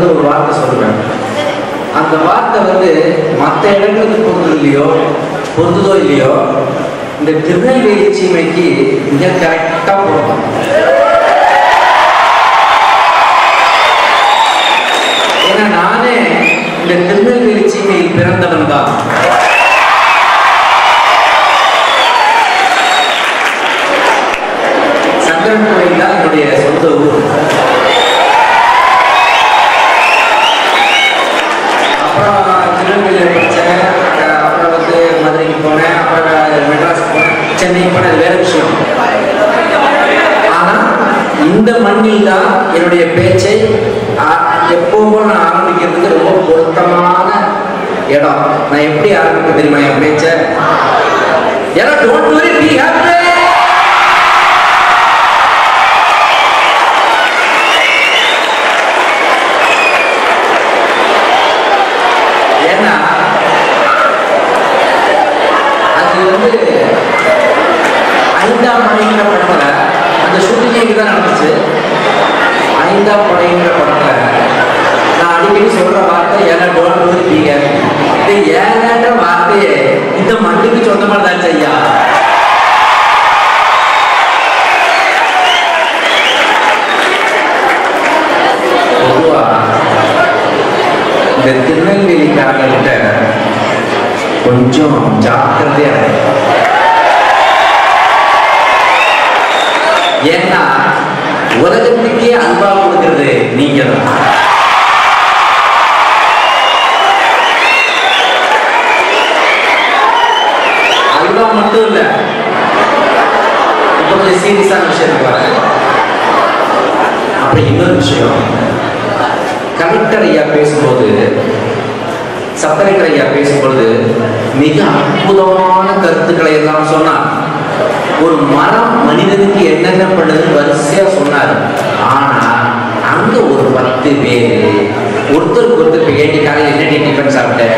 வந்து ஒரு வார்த்தை சொல்லுவேன் அந்த வார்த்தை வந்து மற்ற இடங்களுக்கு பொருந்தது இல்லையோ பொருந்ததோ இல்லையோ இந்த திருநெல்வேலி சீமைக்கு மிக கரெக்டாக பொருந்தும் ஏன்னா நானே இந்த திருநெல்வேலி சீமையில் பிறந்தவன் தான் சங்கரன் கோயில் தான் என்னுடைய சொந்த ஊர் அப்புறம் திருநெல்வேலியில் படித்தேன் அப்புறம் வந்து மதுரைக்கு போனேன் அப்புறம் மெட்ராஸ் போனேன் சென்னைக்கு போனேன் அது வேற விஷயம் ஆனால் இந்த மண்ணில் தான் என்னுடைய பேச்சை ஆ- எப்பவும் நான் ஆரம்பிக்கிறதுக்கு ரொம்ப பொருத்தமான இடம் நான் எப்படி ஆரம்பிக்க தெரியுமா என் பேச்சை ஏன்னா டோன்ட் வரி பி ஹாப்பி ஏன்னா அது வந்து ஐந்தாம் படைங்கிற படத்துல அந்த ஷூட்டிங் இங்கே தான் நடந்துச்சு ஐந்தாம் படைங்கிற படத்துல நான் அடிக்கடி சொல்ற வார்த்தை ஏன்னா டோன்ட் வந்து பீங்க இது ஏன்னான்ற வார்த்தையே இந்த மண்ணுக்கு சொந்தமான தான் ஐயா பொதுவா இந்த திருநெல்வேலிக்காரங்கள்ட்ட கொஞ்சம் ஜாக்கிரதையா இருக்கணும். ஏன்னா உலகத்துக்கே அன்பா கொடுக்கிறது நீங்க தான் அல்வா மட்டும் இல்ல இப்போ கொஞ்சம் சீரியஸான விஷயத்துக்கு வரேன் அப்புறம் இன்னொரு விஷயம் கலெக்டர் ஐயா பேசும்போது சப்கலெக்டர் ஐயா பேசும்பொழுது மிக அற்புதமான கருத்துக்களை எல்லாம் சொன்னார் ஒரு மரம் மனிதனுக்கு என்னென்ன பண்ணுதுன்னு வரிசையா சொன்னார் ஆனா அங்க ஒரு பத்து பேர் ஒருத்தருக்கு ஒருத்தர் இப்ப ஏண்டி காலையில் என்ன டிஃபன் சாப்பிட்டேன்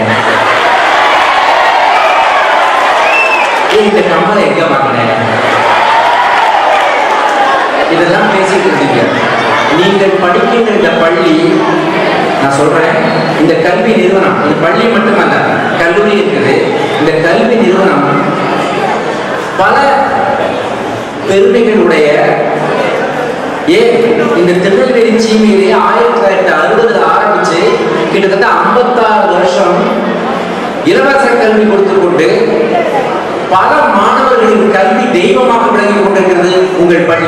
ஏய், இந்த கம்மலை எங்க வாங்கினேன் இதெல்லாம் பேசிட்டு இருந்தீங்க நீங்கள் படிக்கின்ற இந்த பள்ளி நான் சொல்றேன் இந்த கல்வி நிறுவனம் இது பள்ளி மட்டுமல்ல கல்லூரி இருக்குது இந்த கல்வி நிறுவனம் பல பெருமைகளுடைய ஏன் இந்த திருநெல்வேலி சீமையிலே ஆயிரத்தி தொள்ளாயிரத்தி அறுபதுல ஆரம்பிச்சு கிட்டத்தட்ட ஐம்பத்தாறு வருஷம் இலவச கல்வி கொடுத்து கொண்டு பல மாணவர்களின் கல்வி தெய்வமாக விளங்கி கொண்டிருக்கிறது உங்கள் பள்ளி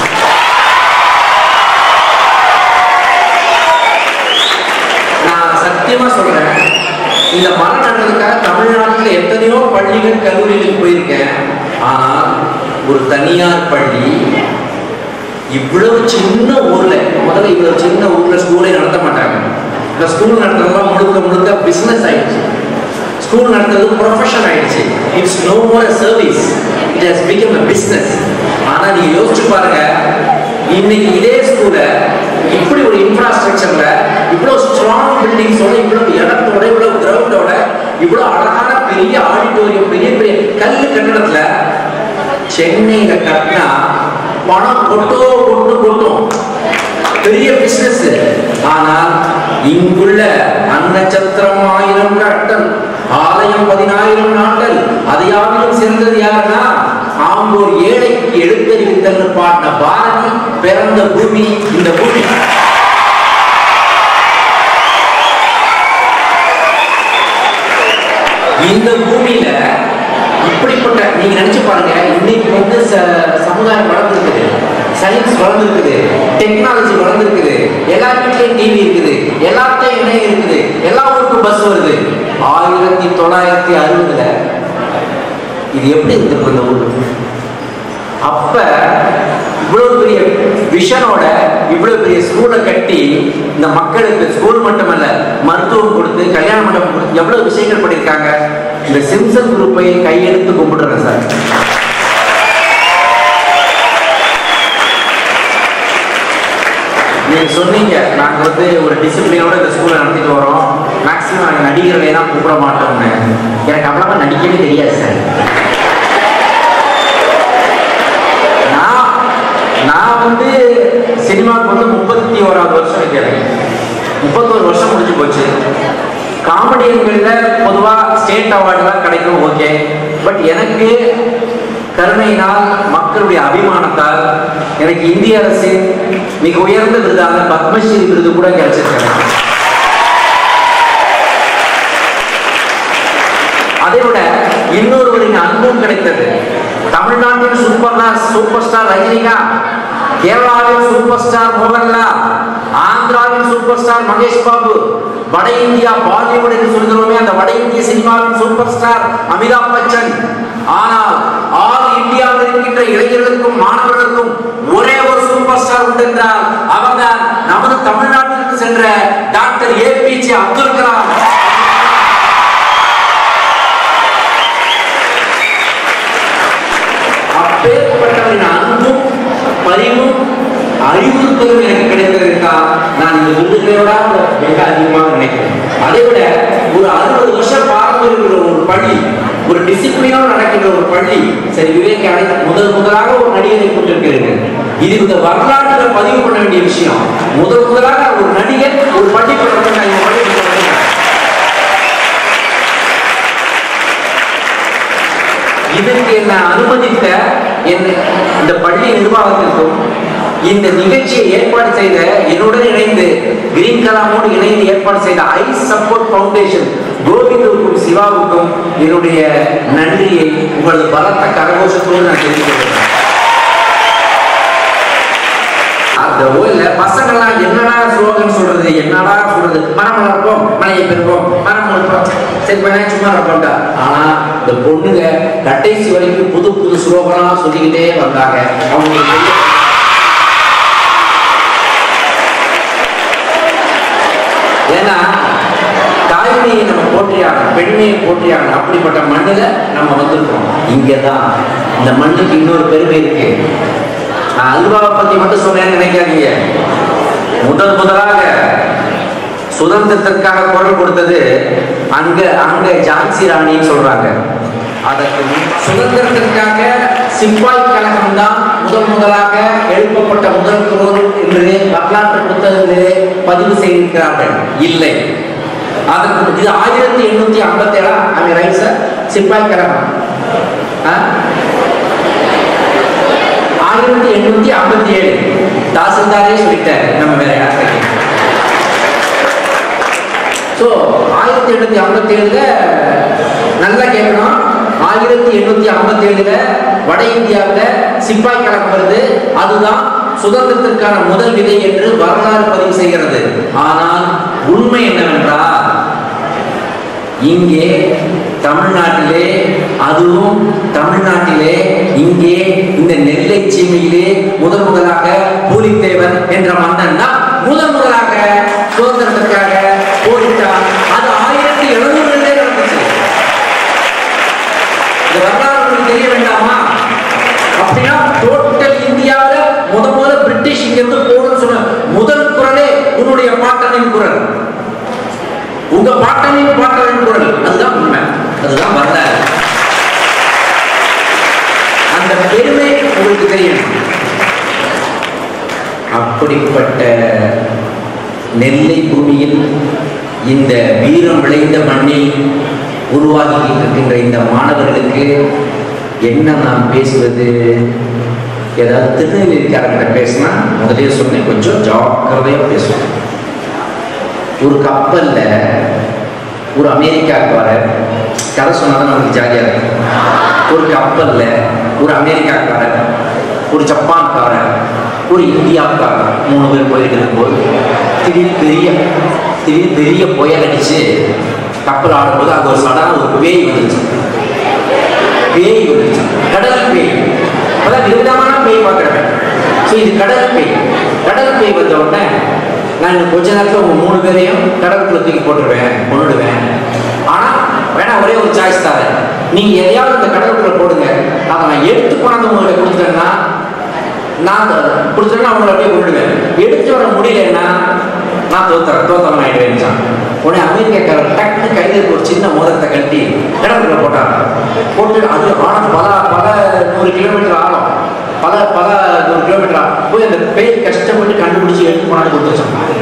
நான் சத்தியமா சொல்றேன் இந்த மரம் நடுறதுக்காக தமிழ்நாட்டில் எத்தனையோ பள்ளிகள் கல்லூரிகளுக்கு போயிருக்கேன் ஆனால் ஒரு தனியார் பள்ளி இவ்வளவு சின்ன ஊர்ல முதல்ல இவ்வளவு சின்ன ஊர்ல ஸ்கூலே நடத்த மாட்டாங்க இந்த ஸ்கூல் நடத்துறதுலாம் முழுக்க முழுக்க பிசினஸ் ஆயிடுச்சு ஸ்கூல் நடத்துறது ப்ரொஃபஷன் ஆயிடுச்சு it's no more service it has become a business ஆனா நீங்க யோசிச்சு பாருங்க இன்னைக்கு இதே ஸ்கூல இப்படி ஒரு இன்ஃப்ராஸ்ட்ரக்சர்ல இவ்வளவு ஸ்ட்ராங் பில்டிங்ஸோட இவ்வளவு இடத்தோட இவ்வளவு கிரவுண்டோட இவ்வளவு அழகான பெரிய ஆடிட்டோரியம் பெரிய பெரிய கல்லு கட்டடத்துல சென்னையில கட்டினா பணம் கொட்டோ கொட்டு கொட்டும் பெரிய பிசினஸ் ஆனால் இங்குள்ள அன்னச்சத்திரம் ஆயிரம் கட்டல் ஆலயம் பதினாயிரம் நாட்கள் அதையாவிலும் சிறந்தது யாருன்னா ஆம்போர் ஏழைக்கு எழுத்தறிவித்தல் பாடின பாரதி பிறந்த பூமி இந்த பூமி இந்த பூமியில இப்படிப்பட்ட நீங்க நினைச்சு பாருங்க இன்னைக்கு வந்து ச- சமுதாயம் வளர்ந்துருக்குது சயின்ஸ் வளர்ந்துருக்குது டெக்னாலஜி வளர்ந்துருக்குது எல்லா வீட்லயும் டிவி இருக்குது எல்லாத்தையும் இணையம் இருக்குது எல்லா ஊருக்கும் பஸ் வருது ஆயிரத்தி தொள்ளாயிரத்தி அறுபதுல இது எப்படி இருந்திருக்கும் இந்த ஊர் அப்ப இவ்வளவு பெரிய விஷனோட இவ்வளவு பெரிய ஸ்கூலை கட்டி இந்த மக்களுக்கு ஸ்கூல் மட்டுமல்ல மருத்துவம் கொடுத்து கல்யாண மண்டபம் கொடுத்து எவ்வளவு விஷயங்கள் பண்ணியிருக்காங்க இந்த சிம்சன் குரூப்பை கையெடுத்து கும்பிடுறேன் சார் நீங்க சொன்னீங்க நாங்க வந்து ஒரு டிசிப்ளினோட இந்த ஸ்கூல்ல நடத்திட்டு வரோம் மேக்ஸிமம் நாங்க நடிகர்களை தான் கூப்பிட மாட்டோம்னு எனக்கு அவ்வளவா நடிக்கவே தெரியாது சார் நான் நான் வந்து சினிமாவுக்கு வந்து முப்பத்தி ஓராவது வருஷம் வைக்கிறேன் முப்பத்தோரு வருஷம் முடிஞ்சு போச்சு காமெடியன்களில் பொதுவாக ஸ்டேட் அவார்டுலாம் கிடைக்கும் ஓகே பட் எனக்கு கருணையினால் மக்களுடைய அபிமானத்தால் எனக்கு இந்திய அரசின் மிக உயர்ந்த விருதான பத்மஸ்ரீ விருது கூட கிடைச்சிருக்காங்க அதை விட இன்னொருவரின் அன்பும் கிடைத்தது தமிழ்நாட்டின் சூப்பர் சூப்பர் ஸ்டார் ரஜினிகாந்த் கேரளாவின் சூப்பர் ஸ்டார் மோகன்லால் ஆந்திராவின் சூப்பர் ஸ்டார் மகேஷ் பாபு வட இந்தியா பாலிவுட் என்று சொல்கிறோமே அந்த வட இந்திய சினிமாவின் சூப்பர் ஸ்டார் அமிதாப் பச்சன் ஆனால் ஆல் இந்தியாவில் இருக்கின்ற இளைஞர்களுக்கும் மாணவர்களுக்கும் ஒரே ஒரு சூப்பர் ஸ்டார் உண்டு என்றால் அவர்தான் நமது தமிழ்நாட்டிற்கு சென்ற doctor A P J Abdul Kalam அப்பேற்பட்டவரின் அன்பும் பரிவும் அறிவுறுத்தலும் எனக்கு கிடைத்திருந்தால் நான் இந்த விருதுகளோட மிக அதிகமாக நினைக்கிறேன் அதை விட ஒரு அறுபது வருஷம் பாரம்பரிய ஒரு பள்ளி ஒரு டிசிப்ளினோட நடக்கின்ற ஒரு பள்ளி சரி விவேக் அழைத்த முதல் முதலாக ஒரு நடிகரை கொண்டிருக்கிறீர்கள் இது இந்த வரலாற்றுல பதிவு பண்ண வேண்டிய விஷயம் முதல் முதலாக ஒரு நடிகர் ஒரு பள்ளி பண்றாங்க இந்த பள்ளி பண்றாங்க இதற்கு என்ன அனுமதித்த என் இந்த பள்ளி நிர்வாகத்திற்கும் இந்த நிகழ்ச்சியை ஏற்பாடு செய்த என்னுடன் இணைந்து கிரீன் கலாமோடு இணைந்து ஏற்பாடு செய்த ஐ சப்போர்ட் ஃபவுண்டேஷன் கோவிந்துக்கும் சிவாவுக்கும் என்னுடைய நன்றியை உங்களது பலத்த கரகோஷத்தோடு நான் தெரிவிக்கிறேன் அந்த ஊர்ல பசங்கள்லாம் என்னடா ஸ்லோகன் சொல்றது என்னடா சொல்றது மனம் வளர்ப்போம் மலையை பெறுவோம் மனம் வளர்ப்போம் சரி பண்ண சும்மா இருப்போம்டா ஆனா இந்த பொண்ணுங்க கடைசி வரைக்கும் புது புது ஸ்லோகனா சொல்லிக்கிட்டே வந்தாங்க அவங்களுக்கு பெரிய- ஏன்னா தாய்மையை நம்ம போற்றியாக பெண்மையை போற்றியாக அப்படிப்பட்ட மண்ணுல நம்ம வந்திருக்கோம் இங்கதான் இந்த மண்ணுக்கு இன்னொரு பெருமை இருக்கு நான் அல்வாவை பத்தி மட்டும் சொன்னேன்னு நினைக்காதீங்க முதல் முதலாக சுதந்திரத்திற்காக குரல் கொடுத்தது அங்க அங்க ஜான்சி ராணின்னு சொல்றாங்க அதற்கு முன் சுதந்திரத்திற்காக சிப்பாய் கழகம் தான் முதல் முதலாக எழுப்பப்பட்ட முதல் குரல் என்று வரலாற்று புத்தகங்களிலே பதிவு செய்திருக்கிறார்கள் இல்லை அதற்கு இது ஆயிரத்தி எண்ணூத்தி ஐம்பத்தி ஏழா ஐ ரைட் சார் சிப்பாய் கழகம் ஆ? ஆயிரத்தி எண்ணூத்தி ஐம்பத்தி ஏழு தாசில்தாரே சொல்லிட்டாரு நம்ம வேற யார் ஸோ ஆயிரத்தி எண்ணூத்தி ஐம்பத்தி ஏழுல நல்லா கேட்கணும் ஆயிரத்தி எண்ணூத்தி ஐம்பத்தி ஏழுல வட இந்தியாவில் சிப்பாய் கணக்கு வருது அதுதான் சுதந்திரத்திற்கான முதல் விதை என்று வரலாறு பதிவு செய்கிறது ஆனால் உண்மை என்னவென்றால் இங்கே தமிழ்நாட்டிலே அதுவும் தமிழ்நாட்டிலே இங்கே இந்த நெல்லை சீமையிலே முதல் முதலாக பூலித்தேவன் என்ற மன்னன் தான் முதல் முதலாக சுதந்திரத்திற்காக போரிட்டார் அது ஆயிரத்தி எழுநூறுலே நடந்துச்சு இந்த வரலாறு உங்களுக்கு தெரிய வேண்டாமா அப்படின்னா டோட்டல் இந்தியாவில் முத முதல்ல பிரிட்டிஷ் இங்கிருந்து போகணும்னு சொன்ன முதல் குரலே உன்னுடைய பாட்டனின் குரல் உங்க பாட்டனின் பாட்டனின் குரல் அதுதான் உண்மை அதுதான் வரலாறு அந்த பெருமை உங்களுக்கு தெரியும் அப்படிப்பட்ட நெல்லை பூமியில் இந்த வீரம் விளைந்த மண்ணில் உருவாகி இருக்கின்ற இந்த மாணவர்களுக்கு என்ன நாம் பேசுவது ஏதாவது திருநெல்வேலிக்காரங்கிட்ட பேசினா முதலே சொன்னேன் கொஞ்சம் ஜாக்கிரதையாக பேசுவேன் ஒரு கப்பல்ல ஒரு அமெரிக்காவுக்கு வர கதை சொன்னாதான் நமக்கு ஜாலியாக இருக்கும் ஒரு கப்பல்ல ஒரு அமெரிக்காக்காரர் ஒரு ஜப்பான்காரர் ஒரு இந்தியாவுக்காரர் மூணு பேர் போயிட்டு இருக்கும்போது திடீர்னு பெரிய திடீர்னு பெரிய புயல் அடிச்சு கப்பல் ஆடும்போது அங்கே ஒரு சடனாக ஒரு பேய் வந்துச்சு பேய் வந்துச்சு கடல் பேய் அதான் விதவிதமான பேய் பார்க்குறேன் ஸோ இது கடல் பேய் கடல் பேய் வந்த உடனே நான் இன்னும் கொஞ்ச நேரத்தில் உங்க மூணு பேரையும் கடலுக்குள்ள தூக்கி போட்டுருவேன் கொண்டுடுவேன் ஆனால் வேணா ஒரே ஒரு சாய்ஸ் தரேன் நீங்க எதையாவது இந்த கடலுக்குள்ள போடுங்க அதை நான் எடுத்து கொண்டாந்து உங்கள்கிட்ட கொடுத்துட்டேன்னா நான் கொடுத்துட்டேன்னா அவங்களை அப்படியே கொண்டுடுவேன் எடுத்து வர முடியலன்னா நான் தோத்துறேன் தோத்தவன் ஆயிடுவேன் உடனே அமெரிக்காக்காரர் டக்குன்னு கையில் இருக்க ஒரு சின்ன மோதிரத்தை கட்டி கடலுக்குள்ள போட்டாங்க போட்டு அது ஆழம் பல பல நூறு கிலோமீட்டர் ஆழம் பல பல நூறு கிலோமீட்டர் போய் அந்த பேய் கஷ்டப்பட்டு கண்டுபிடிச்சு எடுத்து போனாலும் கொடுத்து வச்சாங்க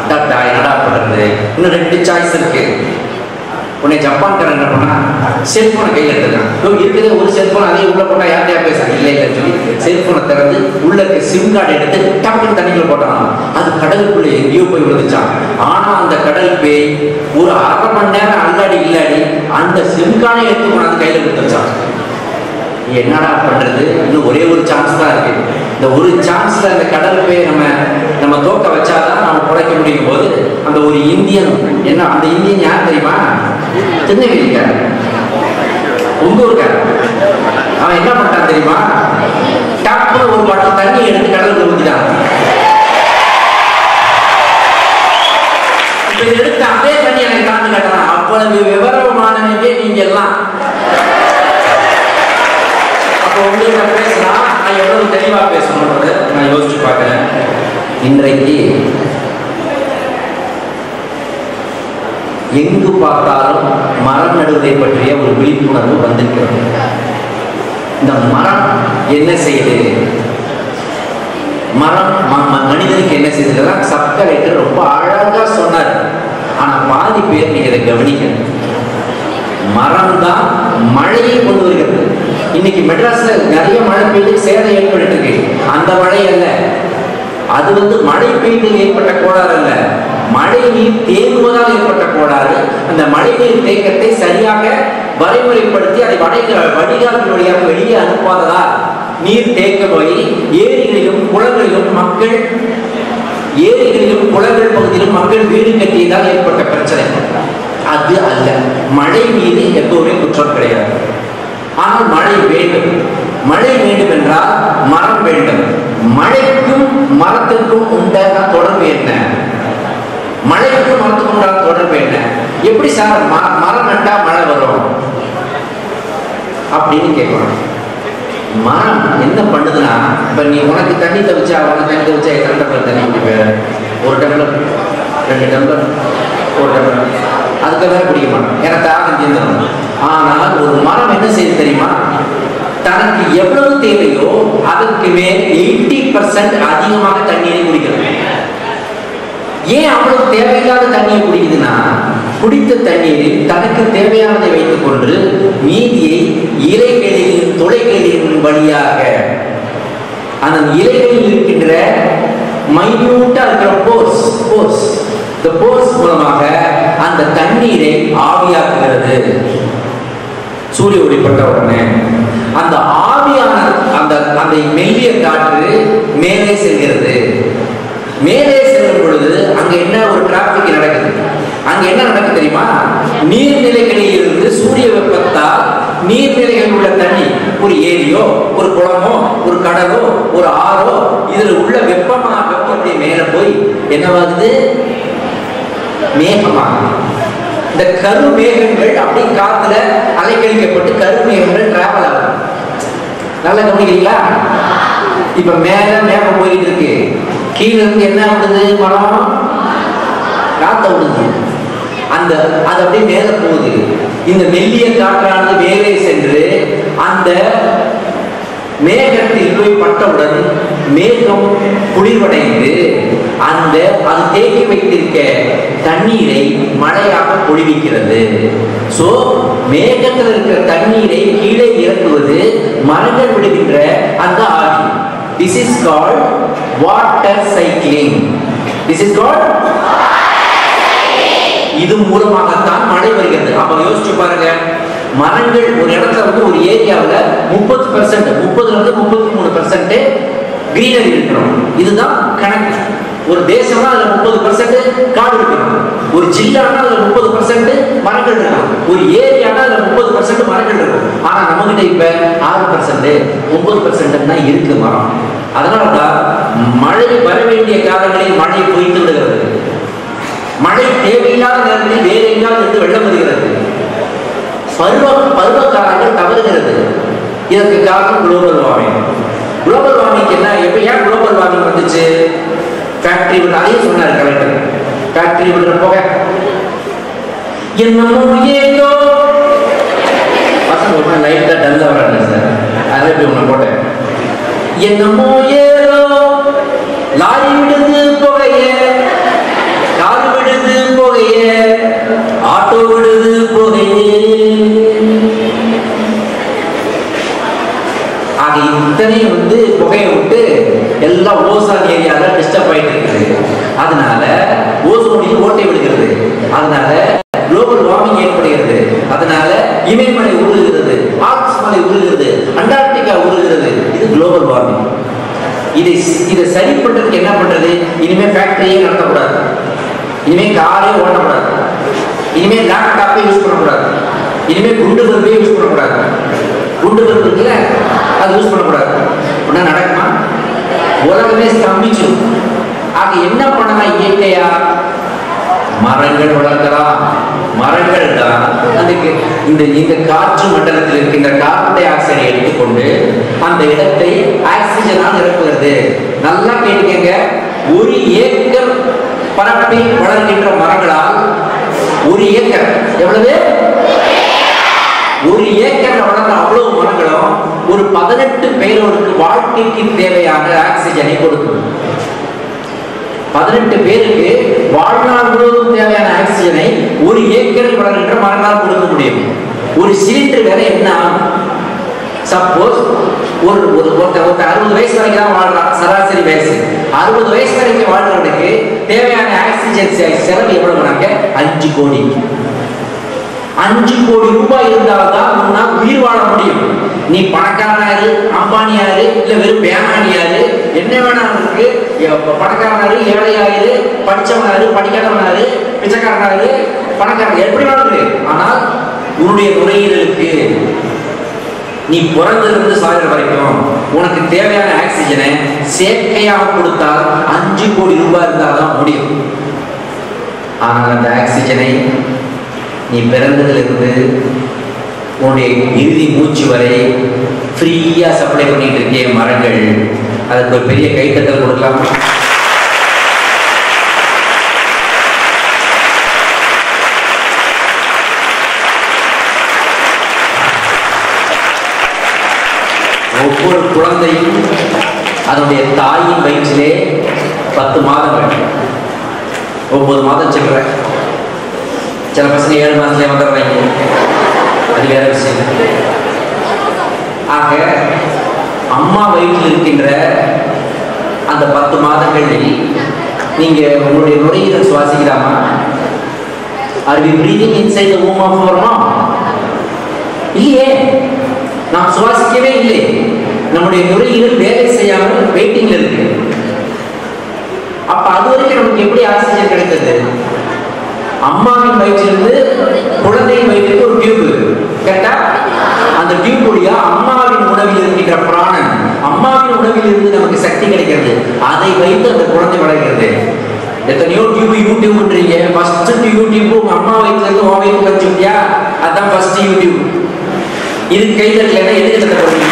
அடாடா என்னடா பண்றது இன்னும் ரெண்டு சாய்ஸ் இருக்கு உன்னை ஜப்பான்காரன் என்ன பண்ணா செல்போனை கையில் எடுத்துக்கான் இப்போ இருக்கிறதே ஒரு செல்போன் அதே உள்ள போட்டா யார்கிட்டயா பேசுறாங்க இல்லை இல்லை சொல்லி செல்போனை திறந்து உள்ள இருக்க சிம் கார்டு எடுத்து டக்குனு தண்ணிக்குள்ள போட்டான் அது கடலுக்குள்ள எங்கேயோ போய் விழுந்துச்சான் ஆனா அந்த கடல் பேய் ஒரு அரை மணி நேரம் அல்லாடி இல்லாடி அந்த சிம் கார்டை எடுத்து கொண்டாந்து கையில கொடுத்துச்சான் என்னடா பண்றது இன்னும் ஒரே ஒரு சான்ஸ் தான் இருக்கு இந்த ஒரு சான்ஸ்ல அந்த கடல் போய் நம்ம நம்ம தோக்க வச்சாதான் நம்ம புடைக்க முடியும் போது அந்த ஒரு இந்தியன் என்ன அந்த இந்தியன் யார் தெரியுமா திருநெல்வேலிக்காரன் உங்க ஊருக்காரன் அவன் என்ன பண்ணிட்டான் தெரியுமா டப்புனு ஒரு பாட்டில் தண்ணி எடுத்து கடலுக்கு ஊத்திட்டான் இப்ப இதை எடுத்து அதே தண்ணி எனக்கு காண்டு காட்டுறான் அவ்வளவு விவரமானவங்க நீங்க எல்லாம் அப்போ உங்கள்கிட்ட பேசினா நான் எவ்வளவு தெளிவா பேசணும்ன்றது நான் யோசிச்சு பார்க்கிறேன் இன்றைக்கு எங்கு பார்த்தாலும் மரம் நடுவதை பற்றிய ஒரு விழிப்புணர்வு வந்திருக்கிறது இந்த மரம் என்ன செய்யுது மரம் ம- ம- மனிதனுக்கு என்ன செய்யுதுலாம் சப்கலைட்டர் ரொம்ப அழகா சொன்னார் ஆனா பாதி பேர் நீங்க இதை கவனிக்கணும் மரம் தான் மழையை கொண்டு வருகிறது இன்னைக்கு மெட்ராஸ்ல நிறைய மழை பெய்து சேதம் ஏற்பட்டு இருக்கு அந்த மழை அல்ல அது வந்து மழை பெய்து ஏற்பட்ட கோளாறு அல்ல மழை நீர் தேங்குவதால் ஏற்பட்ட கோளாறு அந்த மழை நீர் தேக்கத்தை சரியாக வரைமுறைப்படுத்தி அதை வடை வடிகால் வழியாக வெளியே அனுப்பாததால் நீர் தேக்க போய் ஏரிகளிலும் குளங்களிலும் மக்கள் ஏரிகளிலும் குளங்கள் பகுதியிலும் மக்கள் வீடு கட்டியதால் ஏற்பட்ட பிரச்சனை அது அல்ல மழை மீது எப்பவுமே குற்றம் கிடையாது ஆனால் மழை வேண்டும் மழை வேண்டும் என்றால் மரம் வேண்டும் மழைக்கும் மரத்திற்கும் உண்டான தொடர்பு என்ன மழைக்கும் மரத்துக்கும் உண்டான தொடர்பு என்ன எப்படி சார் ம- மரம் நட்டா மழை வரும் அப்படின்னு கேட்கணும் மரம் என்ன பண்ணுதுன்னா இப்ப நீ உனக்கு தண்ணி தவிச்சா உனக்கு தண்ணி தவிச்சா எத்தனை டம்ளர் தண்ணி குடிப்ப ஒரு டம்ளர் ரெண்டு டம்ளர் ஒரு டம்ளர் அதுக்கு மேல குடிக்க மாட்டோம் ஏன்னா தாகம் தீர்ந்துடும் ஆனால் ஒரு மரம் என்ன செய்யுது தெரியுமா தனக்கு எவ்வளவு தேவையோ அதற்கு மேல் எயிட்டி பர்சன்ட் அதிகமாக தண்ணீரை குடிக்கிறது ஏன் அவ்வளவு தேவையில்லாத தண்ணியை குடிக்குதுன்னா குடித்த தண்ணீரில் தனக்கு தேவையானதை வைத்துக் கொண்டு மீதியை இலைகளின் துளைகளின் வழியாக அந்த இலைகளில் இருக்கின்ற மைன்யூட்டா இருக்கிற போர்ஸ் போர்ஸ் இந்த போர்ஸ் மூலமாக அந்த தண்ணீரை ஆவியாக்குகிறது சூரிய ஒளிப்பட்ட உடனே அந்த ஆவியான அந்த அந்த மெல்லிய காற்று மேலே செல்கிறது மேலே செல்லும் பொழுது அங்க என்ன ஒரு டிராபிக் நடக்குது அங்க என்ன நடக்குது தெரியுமா நீர்நிலைகளில் இருந்து சூரிய வெப்பத்தால் நீர்நிலைகளில் உள்ள தண்ணி ஒரு ஏரியோ ஒரு குளமோ ஒரு கடலோ ஒரு ஆறோ இதுல உள்ள வெப்பமாக வெப்பம் அப்படியே மேல போய் என்னவாகுது மேகமாகுது இந்த கரு மேகங்கள் அப்படி காத்துல அலைக்கழிக்கப்பட்டு கரு மேகங்கள் டிராவல் ஆகுது நல்லா கவனிக்கிறீங்களா இப்ப மேல மேகம் போயிட்டு இருக்கு கீழ இருந்து என்ன விடுது மரம் காத்த விடுது அந்த அது அப்படியே மேல போகுது இந்த மெல்லிய காற்றானது மேலே சென்று அந்த மேகத்தில் போய் பட்டவுடன் மேகம் குளிர்வடைந்து அந்த அது தேக்கி வைத்திருக்க தண்ணீரை மழையாக பொழிவிக்கிறது சோ மேகத்தில் இருக்கிற தண்ணீரை கீழே இறக்குவது மரங்கள் விடுகின்ற அந்த ஆவி this is called water cycling this is called இது மூலமாகத்தான் மழை வருகிறது அப்ப யோசிச்சு பாருங்க மரங்கள் ஒரு இடத்துல வந்து ஒரு ஏரியாவில் முப்பது பெர்சென்ட் முப்பதுல இருந்து முப்பத்தி மூணு பெர்சென்ட் கிரீனரி இருக்கணும் இதுதான் கணக்கு ஒரு தேசம்னா அதுல முப்பது பெர்சென்ட் காடு இருக்கணும் ஒரு ஜில்லானா அதுல முப்பது பெர்சென்ட் மரங்கள் இருக்கணும் ஒரு ஏரியானா அதுல முப்பது பெர்சென்ட் மரங்கள் இருக்கும் ஆனா நம்ம கிட்ட இப்ப ஆறு பெர்சென்ட் ஒன்பது பெர்சென்ட் தான் இருக்கு மரம் அதனாலதான் மழை வர வேண்டிய காலங்களில் மழை பொய்த்து விடுகிறது மழை தேவையில்லாத நேரத்தில் வேறு எங்காவது இருந்து வெள்ளம் வருகிறது பருவ பருவ காலங்கள் தவறுகிறது இதற்கு காரணம் குளோபல் வார்மிங் குளோபல் வார்மிங் என்ன எப்ப ஏன் குளோபல் வார்மிங் வந்துச்சு ஃபேக்டரி விட அதையும் சொன்னார் கலெக்டர் ஃபேக்டரி விடுற போக என்னமோ ஏதோ பசங்க ரொம்ப லைட்டா டல்லா வராங்க சார் அதே போய் உன்னை போட்டேன் என்னமோ ஏதோ லாரி விடுது புகையே ஆட்டோ விடுது புகையே ஆக இத்தனையும் வந்து புகையை விட்டு எல்லாம் ஓசான் ஏரியால டிஸ்டர்ப் ஆயிட்டு இருக்குது அதனால ஓசோனில் ஓட்டை விடுகிறது அதனால குளோபல் வார்மிங் ஏற்படுகிறது அதனால இமயமலை உருகுகிறது ஆல்ப்ஸ் மலை உருகுகிறது அண்டார்டிகா உருகுகிறது இது குளோபல் வார்மிங் இதை இதை சரி பண்றதுக்கு என்ன பண்றது இனிமே ஃபேக்டரியே நடத்தக்கூடாது இனிமே காரே ஓட்டக்கூடாது இனிமே லேப்டாப்பே யூஸ் பண்ணக்கூடாது இனிமே குண்டு பல்பே யூஸ் பண்ணக்கூடாது குண்டு பல்பு இருக்குல்ல அது யூஸ் பண்ணக்கூடாது ஒன்றா நடக்குமா உலகமே ஸ்தம்பிச்சிடும் ஆக என்ன பண்ணலாம் இயற்கையா மரங்கள் வளர்க்கலாம் மரங்கள் தான் அதுக்கு இந்த இந்த காற்று மண்டலத்தில் இருக்கின்ற கார்பன் டை ஆக்சைடை எடுத்துக்கொண்டு அந்த இடத்தை ஆக்சிஜனால் நிரப்புகிறது நல்லா கேட்டுக்கங்க ஒரு ஏக்கர் பரப்பில் வளர்கின்ற மரங்களால் ஒரு ஏக்கர் எவ்வளவு ஒரு ஏக்கர்ல வளர்ந்த அவ்வளவு மரங்களும் ஒரு பதினெட்டு பேரோருக்கு வாழ்க்கைக்கு தேவையான ஆக்சிஜனை கொடுக்கும் பதினெட்டு பேருக்கு வாழ்நாள் முழுவதும் தேவையான ஆக்சிஜனை ஒரு ஏக்கரில் வளர்கின்ற மரங்களால் கொடுக்க முடியும் ஒரு சிலிண்டர் விலை என்ன சப்போஸ் ஒரு ஒரு ஒருத்தர் ஒருத்தர் அறுபது வயசு வரைக்கும் தான் வாழ்றான் சராசரி வயசு அறுபது வயசு வரைக்கும் வாழ்றவனுக்கு தேவையான ஆக்சிஜன் செ- செலவு எவ்வளவுனாக்க அஞ்சு கோடி அஞ்சு கோடி ரூபாய் இருந்தால்தான் உன்னால் உயிர் வாழ முடியும் நீ பணக்காரனாரு அம்பானியாரு இல்ல வெறும் பேமானியாரு என்ன வேணாலும் இருக்கு எ- பணக்காரனாரு ஏழையாரு படிச்சவனாரு படிக்காதவனாரு பிச்சைக்காரனாரு பணக்காரன் எப்படி வேணாலும் இரு. ஆனால் உன்னுடைய நுரையீரலுக்கு நீ பிறந்திருந்து சாகிற வரைக்கும் உனக்கு தேவையான ஆக்சிஜனை செயற்கையாக கொடுத்தால் அஞ்சு கோடி ரூபாய் இருந்தால் தான் முடியும் ஆனால் அந்த ஆக்சிஜனை நீ பிறந்ததிலிருந்து உன்னுடைய இறுதி மூச்சு வரை ஃப்ரீயாக சப்ளை பண்ணிட்டு இருக்கே மரங்கள் அதுக்கு ஒரு பெரிய கைத்தட்டல் கொடுக்கலாமா ஒவ்வொரு குழந்தையும் அதனுடைய தாயின் வயிற்றிலே பத்து மாதங்கள் ஒன்பது மாதம் செல்ற சில பசங்க ஏழு மாசத்துல வந்துடுறாங்க அது வேற விஷயம் ஆக அம்மா வயிற்றில் இருக்கின்ற அந்த பத்து மாதங்களில் நீங்க உங்களுடைய நுரையீரல் சுவாசிக்கலாமா are we breathing inside the womb of our mom இல்லையே நாம் சுவாசிக்கவே இல்லை நம்முடைய நுரையீரல் வேலை செய்யாமல் வெயிட்டிங்ல இருக்கு அப்ப அது வரைக்கும் நமக்கு எப்படி ஆக்சிஜன் கிடைத்தது அம்மாவின் வயிற்றிலிருந்து குழந்தையின் வயிற்றுக்கு ஒரு டியூப் கேட்டா அந்த டியூப் வழியா அம்மாவின் உணவில் இருக்கின்ற பிராணன் அம்மாவின் உணவில் இருந்து நமக்கு சக்தி கிடைக்கிறது அதை வைத்து அந்த குழந்தை வளர்கிறது எத்தனையோ டியூப் யூடியூப்ன்றீங்க ஃபர்ஸ்ட் யூடியூப் உங்க அம்மா வயிற்றுல இருந்து உன் வயிற்று கழிச்சுட்டியா அதான் ஃபர்ஸ்ட் யூடியூப் இது கை தட்டலைன்னா எதுக்கு தட்ட போறீங்க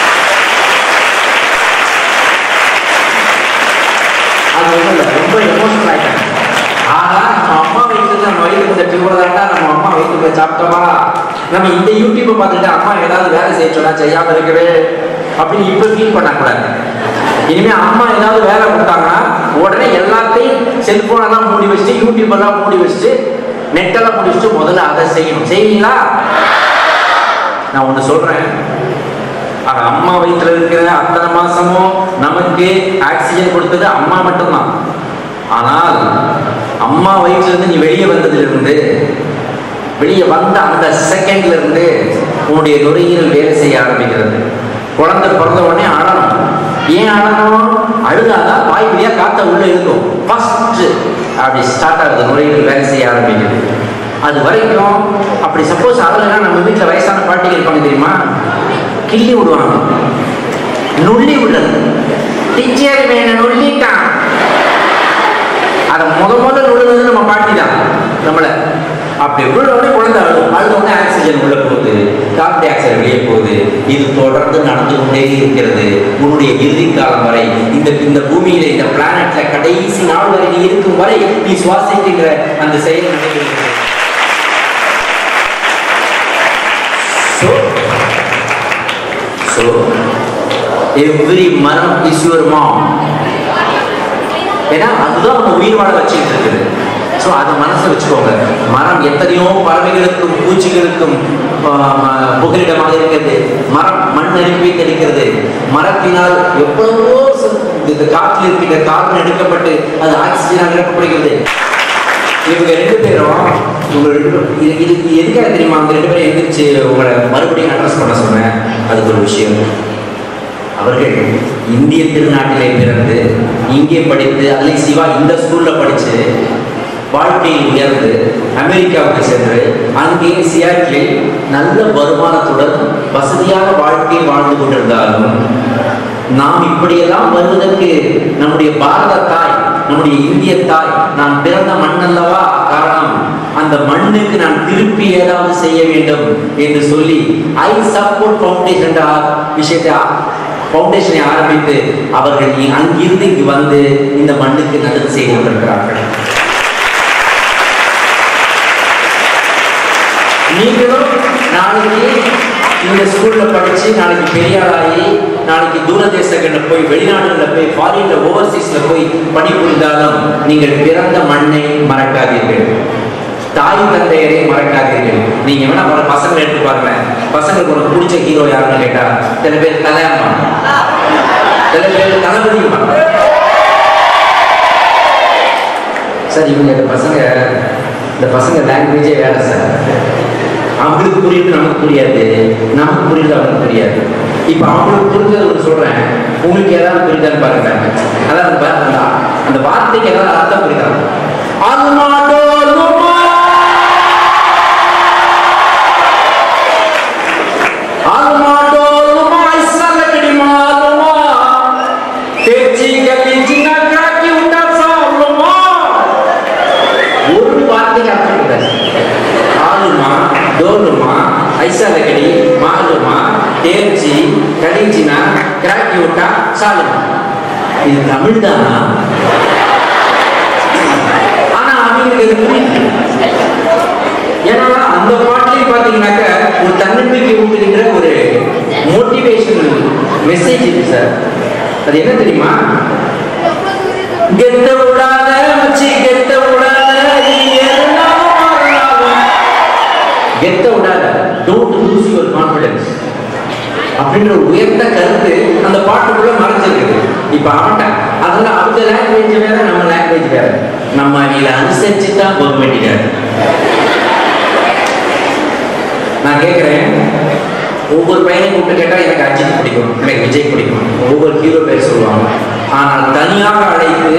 அது ஒண்ணும் இல்ல ரொம்ப எமோஷனல் ஆயிட்டாங்க ஆனா நம்ம அம்மா வயிற்றுல நம்ம வயிற்று இந்த டியூப்ல தாண்டா நம்ம அம்மா வயிற்று போய் சாப்பிட்டோமா நம்ம இந்த யூடியூப்பை பார்த்துட்டு அம்மா ஏதாவது வேலை செய்ய சொன்னா செய்யாம இருக்கவே அப்படின்னு இப்ப ஃபீல் பண்ணக்கூடாது இனிமே அம்மா ஏதாவது வேலை கொடுத்தாங்கன்னா உடனே எல்லாத்தையும் செல்போன் எல்லாம் மூடி வச்சுட்டு யூடியூப் எல்லாம் மூடி வச்சுட்டு நெட்டெல்லாம் மூடி வச்சுட்டு முதல்ல அதை செய்யணும் செய்வீங்களா நான் ஒண்ணு சொல்றேன் ஆனா அம்மா வயிற்றுல இருக்கிற அத்தனை மாசமும் நமக்கு ஆக்சிஜன் கொடுத்தது அம்மா மட்டும்தான் ஆனால் அம்மா வயிற்றுல இருந்து நீ வெளியே வந்ததுல இருந்து வெளியே வந்த அந்த செகண்ட்ல இருந்து உன்னுடைய நுரையீரல் வேலை செய்ய ஆரம்பிக்கிறது குழந்தை பிறந்த உடனே அழணும் ஏன் அழணும் அழுதாதான் வாய் வழியா காத்த உள்ள இருக்கும் ஃபர்ஸ்ட் அப்படி ஸ்டார்ட் ஆகுது நுரையீரல் வேலை செய்ய ஆரம்பிக்குது அது வரைக்கும் அப்படி சப்போஸ் அழலைன்னா நம்ம வீட்டில் வயசான பாட்டிகள் இருப்பாங்க தெரியுமா கிள்ளி விடுவாங்க நுள்ளி விடுறது டீச்சர் வேணும் நுள்ளிட்டான் அதை முத முத நுழுனது நம்ம பாட்டி தான் நம்மளை அப்படி விழுந்தோடனே குழந்தை அழுது அழுதோடனே ஆக்சிஜன் உள்ள போகுது கார்பன் டை ஆக்சைடு வெளியே போகுது இது தொடர்ந்து நடந்து கொண்டே இருக்கிறது உன்னுடைய இறுதி காலம் வரை இந்த இந்த பூமியில இந்த பிளானட்ல கடைசி நாள் வரை நீ இருக்கும் வரை நீ சுவாசிக்கின்ற அந்த செயல் நடைபெறுகிறது So, so every மரம் is your mom. ஏன்னா அதுதான் உன்னை உயிர் வாழ வச்சுட்டு இருக்குது ஸோ அதை மனசில் வச்சுக்கோங்க மரம் எத்தனையோ பறவைகளுக்கும் பூச்சிகளுக்கும் ஆஹ், புகலிடமாக இருக்கிறது மரம் மண் அரிப்பை தடுக்கிறது மரத்தினால் எவ்வளவோ ச- இந்த காற்றில் இருக்கின்ற கார்பன் எடுக்கப்பட்டு அது ஆக்சிஜனாக நிரப்பப்படுகிறது இவங்க ரெண்டு பேரும் இவங்க ரெண்டு பேரும் இது இது இது எதுக்காக தெரியுமா அவங்க ரெண்டு பேரும் எந்திரிச்சு உங்களை மறுபடியும் அட்ரஸ் பண்ண சொன்னேன் அதுக்கு ஒரு விஷயம் அவர்கள் இந்திய திருநாட்டிலே பிறந்து இங்கே படித்து அதுலேயும் சிவா இந்த ஸ்கூல்ல படிச்சு வாழ்க்கையில் உயர்ந்து அமெரிக்காவுக்கு சென்று அங்கே சியாட்டில் நல்ல வருமானத்துடன் வசதியான வாழ்க்கை வாழ்ந்து கொண்டிருந்தாலும் நாம் இப்படியெல்லாம் வருவதற்கு நம்முடைய பாரத தாய் நம்முடைய இந்திய தாய் நாம் பிறந்த மண் அல்லவா காரணம் அந்த மண்ணுக்கு நான் திருப்பி ஏதாவது செய்ய வேண்டும் என்று சொல்லி ஐ சப்போர்ட் ஃபவுண்டேஷன் என்ற விஷயத்தை ஃபவுண்டேஷனை ஆரம்பித்து அவர்கள் இ- அங்கிருந்து இங்கு வந்து இந்த மண்ணுக்கு நல்லது செய்து கொண்டிருக்கிறார்கள் நீங்களும் நாளைக்கு இந்த ஸ்கூல்ல படிச்சு நாளைக்கு பெரியாளாகி நாளைக்கு தூர தேசங்கள்ல போய் வெளிநாடுகள்ல போய் ஃபாரின்ல ஓவர்சீஸ்ல போய் பணிபுரிந்தாலும் நீங்கள் பிறந்த மண்ணை மறக்காதீர்கள் தாய் தந்தையரை மறக்காதீர்கள் நீங்க வேணா பல பசங்களை எடுத்து பாருங்க பசங்களுக்கு உனக்கு பிடிச்ச ஹீரோ யாருன்னு கேட்டா சில பேர் தலையம்மா சில பேர் தளபதிமா சார் இவங்க இந்த பசங்க இந்த பசங்க லாங்குவேஜே வேற சார் அவங்களுக்கு புரியுது நமக்கு புரியாது நமக்கு புரியுது அவங்களுக்கு புரியாது இப்போ அவங்களுக்கு புரிஞ்சது ஒன்று சொல்றேன் உங்களுக்கு ஏதாவது புரியுதான்னு பாருங்க அதாவது அந்த பா- அந்த அந்த வார்த்தைக்கு ஏதாவது அர்த்தம் புரியுதா அல்மாடோலுமா அல்மாடோலுமா இசலகடி மாலுமா தேச்சி கலிஜி நக்ராக்கி உண்டா சாலுமா ஒரு வார்த்தைக்கு அர்த்தம் கிடையாது ஆளுமா டோலுமா ஐசாலகடி மாலுமா தேர்ச்சி கடிஞ்சினா கிராக்கி விட்டா சாலுமா இது தமிழ் தானா ஆனா அவங்களுக்கு இது புரியுது ஏன்னா அந்த பாட்டிலையும் பார்த்தீங்கன்னாக்க ஒரு தன்னம்பிக்கை ஊட்டுகின்ற ஒரு மோட்டிவேஷன் மெசேஜ் இருக்கு சார் அது என்ன தெரியுமா கெத்த விடாத மச்சி கெத்த விடாத நீ எதுனாலும் மாறலாம். கெத்த விடாத டோன்ட் லூஸ் யுவர் கான்ஃபிடன்ஸ் அப்படின்ற ஒரு உயர்ந்த கருத்து அந்த பாட்டுக்குள்ள மறைஞ்சிருக்குது இப்ப அவன்கிட்ட அதனால அவங்க லாங்குவேஜ் வேற நம்ம லாங்குவேஜ் வேற நம்ம இதை அனுசரிச்சு தான் போக வேண்டியது நான் கேட்குறேன் ஒவ்வொரு பையனையும் கூப்பிட்டு கேட்டால் எனக்கு அஜித் பிடிக்கும் எனக்கு விஜய் பிடிக்கும் ஒவ்வொரு ஹீரோ பேர் சொல்லுவாங்க ஆனால் தனியாக அழைத்து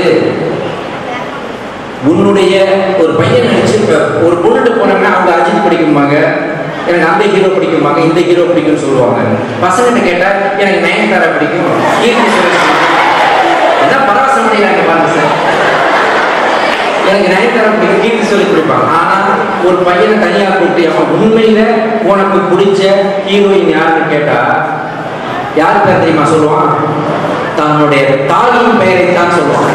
உன்னுடைய ஒரு பையன் நினைச்சு இப்ப ஒரு பொண்ணுட்டு போனோம்னா அவங்க அஜித் பிடிக்கும்பாங்க எனக்கு அந்த ஹீரோ பிடிக்கும்பாங்க இந்த ஹீரோ பிடிக்கும்னு சொல்லுவாங்க பசங்கிட்ட கேட்டா எனக்கு நயன்தாரா பிடிக்கும் கீர்த்தி சுரேஷ் பிடிக்கும் என்ன பரவசம் பண்ணிடுறாங்க பாருங்க சார் எனக்கு நயன்தாரா பிடிக்கும் கீர்த்தி சுரேஷ் பிடிப்பாங்க ஆனா ஒரு பையனை தனியா கூப்பிட்டு அவன் உண்மையில உனக்கு பிடிச்ச ஹீரோயின் யாருன்னு கேட்டா யார் பேர் தெரியுமா சொல்லுவான் தன்னுடைய தாயின் பெயரை தான் சொல்லுவான்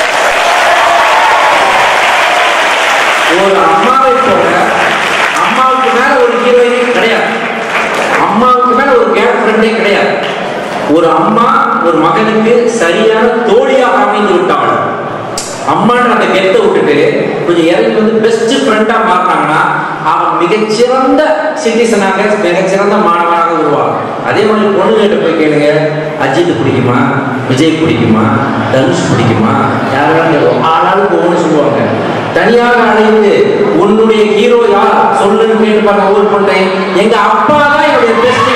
ஒரு அம்மாவை போல அம்மாவுக்கு மேல ஒரு ஹீரோயினே கிடையாது அம்மாவுக்கு மேல ஒரு கேர்ள் ஃப்ரெண்டே கிடையாது ஒரு அம்மா ஒரு மகனுக்கு சரியான தோழியாக அமைந்து விட்டாள் அம்மான்ற அந்த கெத்தை விட்டுட்டு கொஞ்சம் இறங்கி வந்து பெஸ்ட் ஃப்ரெண்டா மாறினாங்கன்னா அவன் மிகச்சிறந்த சிட்டிசனாக மிகச்சிறந்த மாணவனாக உருவாகும் அதே மாதிரி பொண்ணுகிட்ட போய் கேளுங்க அஜித் பிடிக்குமா விஜய் பிடிக்குமா தனுஷ் பிடிக்குமா யாரெல்லாம் கேட்கும் ஆளாளுக்கு ஒவ்வொன்று சொல்லுவாங்க தனியாக அழைத்து உன்னுடைய ஹீரோ யார் சொல்லுன்னு கேட்டு பாருங்க ஒவ்வொரு பொண்ணை எங்க அப்பா தான் என்னுடைய பெஸ்ட்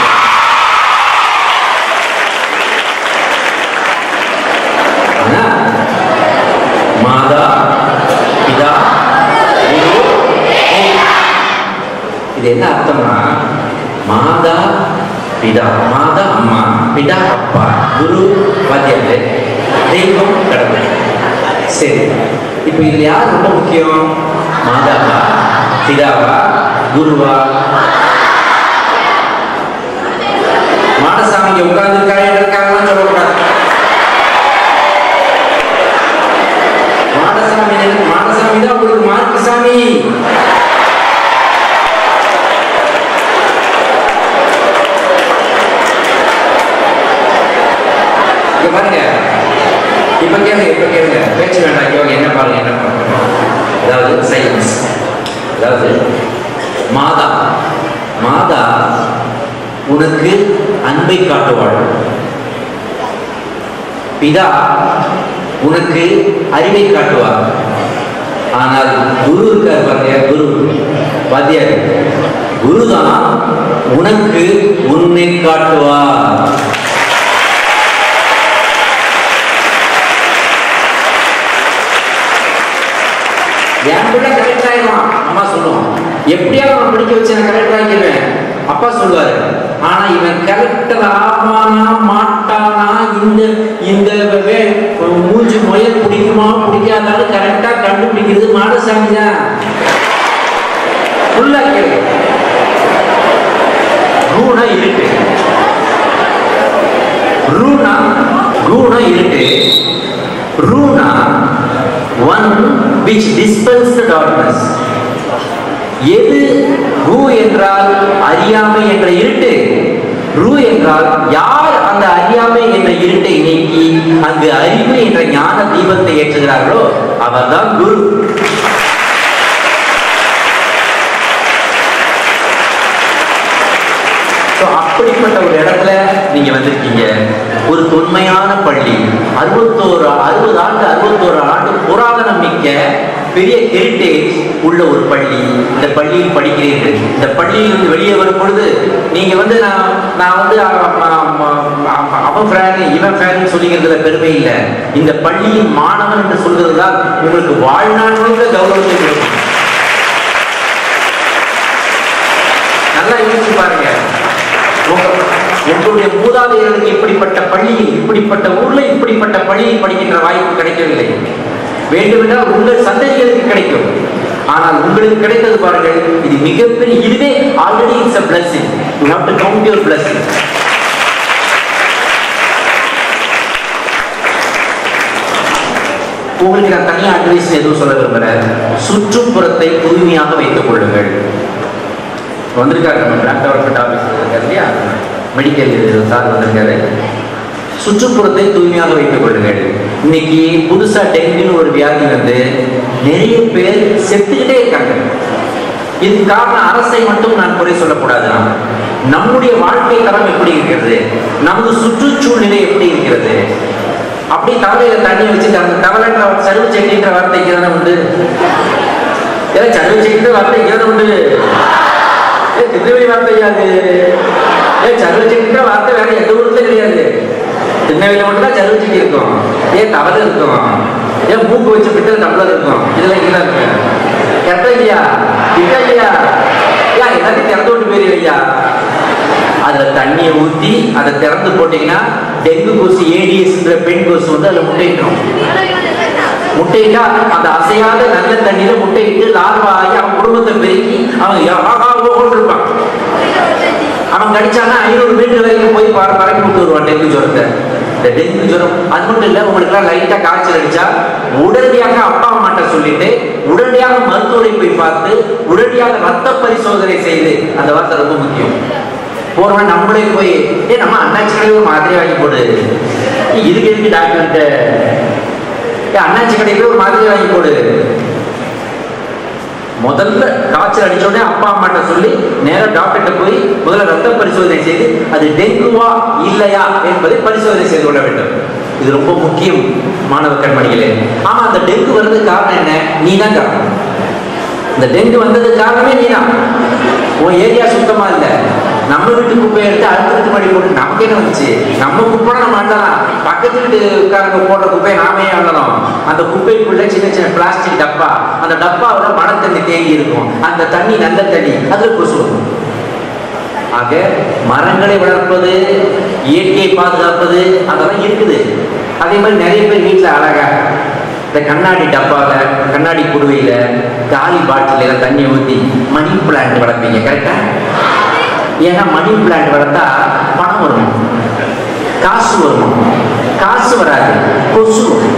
ஆனா மாதா பிதா குரு இது என்ன அர்த்தம்னா மாதா பிதா மாதா அம்மா பிதா அப்பா குரு வாத்தியார் தெய்வம் கடவுள் சரி இப்போ இதுல யார் ரொம்ப முக்கியம் மாதாவா பிதாவா குருவா மாடசாமி இங்க உட்கார்ந்துருக்காங்க இருக்காங்கன்னு சொல்லக்கூடாது மாடசாமி நினை- மாடசாமி தான் உங்களுக்கு மார்க்கு சாமி இங்க பாருங்க இப்ப கேளுங்க இப்ப கேளுங்க பேச்சு வேண்டாம் இங்க வாங்க, என்ன பாருங்க என்ன பாருங்க அதாவது சயின்ஸ் அதாவது மாதா மாதா உனக்கு அன்பை காட்டுவாள் பிதா உனக்கு அறிவை காட்டுவார் ஆனால் குரு இருக்கார் பாருங்க குரு வாத்தியார் குருதான் உனக்கு உன்னை காட்டுவார் என் பிள்ளை கரெக்ட் ஆயிடுவான் அம்மா சொல்லுவோம் எப்படியாவது அவன் படிக்க வச்சு நான் கரெக்ட் ஆக்கிடுவேன் அப்பா சொல்லுவாரு ஆனா இவன் கரெக்டர் ஆவானா மாட்டானா இந்த இந்த வே- மூஞ்சி முயல் பிடிக்குமா பிடிக்காதாலும் கரெக்டா கண்டுபிடிக்கிறது மாடசாமி தான் ஃபுல்லா கேளு ரூனா இருட்டு ரூனா ரூனா இருட்டு ரூனா one which dispels the darkness எது ரூ என்றால் அறியாமை என்ற இருட்டு ரூ என்றால் யார் அந்த அறியாமை என்ற இருட்டை நீக்கி அங்கு அறிவு என்ற ஞான தீபத்தை ஏற்றுகிறார்களோ அவர்தான் குரு So, அப்படிப்பட்ட ஒரு இடத்துல நீங்க வந்திருக்கீங்க ஒரு தொன்மையான பள்ளி அறுபத்தோரு அறுபது ஆண்டு அறுபத்தோரு ஆண்டு புராதனம் மிக்க பெரிய ஹெரிட்டேஜ் உள்ள ஒரு பள்ளி இந்த பள்ளியில் படிக்கிறீர்கள் இந்த பள்ளியிலிருந்து வெளியே வரும் பொழுது நீங்க வந்து நான் நான் வந்து அ- அ- அ- அவன் ஃபேன் இவன் ஃபேன் சொல்லிக்கிறதுல பெருமை இல்லை இந்த பள்ளியின் மாணவன் என்று சொல்கிறது தான் உங்களுக்கு வாழ்நாள் முழுக்க கௌரவத்தை கொடுக்கும் நல்லா யோசிச்சு பாருங்க உங்க- உங்களுடைய மூதாதையர்களுக்கு இப்படிப்பட்ட பள்ளியில் இப்படிப்பட்ட ஊர்ல இப்படிப்பட்ட பள்ளியில் படிக்கின்ற வாய்ப்பு கிடைக்கவில்லை வேண்டுமென்றால் உங்கள் சந்ததிகளுக்கு கிடைக்கும் ஆனால் உங்களுக்கு கிடைத்தது பாருங்கள் இது மிகப்பெரிய இதுவே already it's a blessing you have to count your blessing உங்களுக்கு நான் தனியா அட்வைஸ் எதுவும் சொல்ல விரும்புறேன் சுற்றுப்புறத்தை தூய்மையாக வைத்துக் கொள்ளுங்கள் வந்திருக்காரு நம்ம பிளாக் டெவலப்மெண்ட் ஆஃபீஸ் இருக்காரு இல்லையா மெடிக்கல் சார் வந்திருக்காரு சுற்றுப்புறத்தை தூய்மையாக வைத்துக் கொள்ளுங்கள் இன்னைக்கு புதுசா டெங்குன்னு ஒரு வியாதி வந்து நிறைய பேர் செத்துக்கிட்டே இருக்காங்க இதுக்கு காரணம் அரசை மட்டும் நான் குறை சொல்லக்கூடாது நான். நம்முடைய வாழ்க்கை தரம் எப்படி இருக்கிறது நமது சுற்றுச்சூழ்நிலை எப்படி இருக்கிறது அப்படி தவளையில தண்ணி வச்சுட்டு அந்த தவளைன்ற சருவு செட்டின்ற வார்த்தை இங்கே தானே உண்டு ஏன் சருவு செட்டின்ற வார்த்தை இங்கே தானே உண்டு ஏ திருநெல்வேலி வார்த்தையா அது ஏ சர்வச்செடின்ற வார்த்தை வேற எந்த ஊர்ல கிடையாது திருநெல்வேலியில மட்டும் தான் சர்வச்செடி இருக்கும் ஏன் தவறு இருக்கும் ஏன் மூக்கு வச்சு பித்தளை டம்ளர் இருக்கும் இதெல்லாம் இங்கே தான் இருக்கு கரெக்டா இல்லையா இருக்கா இல்லையா ஏன் எல்லாத்தையும் திறந்து விட்டு போயிருங்க ஐயா அதுல தண்ணியை ஊத்தி அதை திறந்து போட்டீங்கன்னா டெங்கு கொசு ஏடிஎஸ்ன்ற பெண் கொசு வந்து அதுல முட்டையிட்டோம் முட்டையிட்டா அந்த அசையாத நல்ல தண்ணியில முட்டையிட்டு லார்வா ஆகி அவன் குடும்பத்தை பெருக்கி அவன் ஆகா ஓஹோன்னு இருப்பான் அவன் கடிச்சானா ஐநூறு மீட்டர் வரைக்கும் போய் பற பறக்கி விட்டு வருவான் டெங்கு ஜுரத்தை இந்த டெங்கு ஜுரம் அது மட்டும் இல்லை உங்களுக்குலாம் லைட்டா காய்ச்சல் அடிச்சா உடனடியாக அப்பா அம்மாட்ட சொல்லிட்டு உடனடியாக மருத்துவரை போய் பார்த்து உடனடியாக ரத்த பரிசோதனை செய்து அந்த வார்த்தை ரொம்ப முக்கியம் போறவன் நம்மளே போய் ஏ நம்ம அண்ணாச்சி கடையில் ஒரு மாத்திரை வாங்கி போடு ஏய், இதுக்கு எதுக்கு டாக்டர்கிட்ட ஏ அண்ணாச்சி கடையில் ஒரு மாத்திரை வாங்கி போடு முதல்ல காய்ச்சல் அடிச்ச உடனே அப்பா அம்மாட்ட சொல்லி நேரா டாக்டர்கிட்ட போய் முதல்ல ரத்த பரிசோதனை செய்து அது டெங்குவா இல்லையா என்பதை பரிசோதனை செய்து கொள்ள வேண்டும் இது ரொம்ப முக்கியம் மாணவ கண்மணிகளே ஆமா அந்த டெங்கு வர்றதுக்கு காரணம் என்ன நீ தான் காரணம் இந்த டெங்கு வந்ததுக்கு காரணமே நீ தான் உன் ஏரியா சுத்தமா இல்லை நம்ம வீட்டு குப்பையை எடுத்து அடுத்த வீட்டு மாடி போட்டு நமக்கு என்ன வந்துச்சு நம்ம குப்பை நம்ம அள்ளலாம் பக்கத்து வீட்டுக்காரங்க போடுற குப்பையை நாமே அள்ளலாம் அந்த குப்பைக்குள்ள சின்ன சின்ன பிளாஸ்டிக் டப்பா அந்த டப்பாவில் மழை தண்ணி தேங்கி இருக்கும் அந்த தண்ணி நல்ல தண்ணி அதில் கொசு வரும் ஆக மரங்களை வளர்ப்பது இயற்கையை பாதுகாப்பது அதெல்லாம் இருக்குது அதே மாதிரி நிறைய பேர் வீட்டில் அழகா இந்த கண்ணாடி டப்பாவில் கண்ணாடி குடுவையில் காலி பாட்டில தண்ணி ஊற்றி மணி பிளான்ட் வளர்ப்பீங்க கரெக்டா ஏன்னா மணி பிளான்ட் வளர்த்தா பணம் வரும் காசு வரும் காசு வராது கொசு வரும்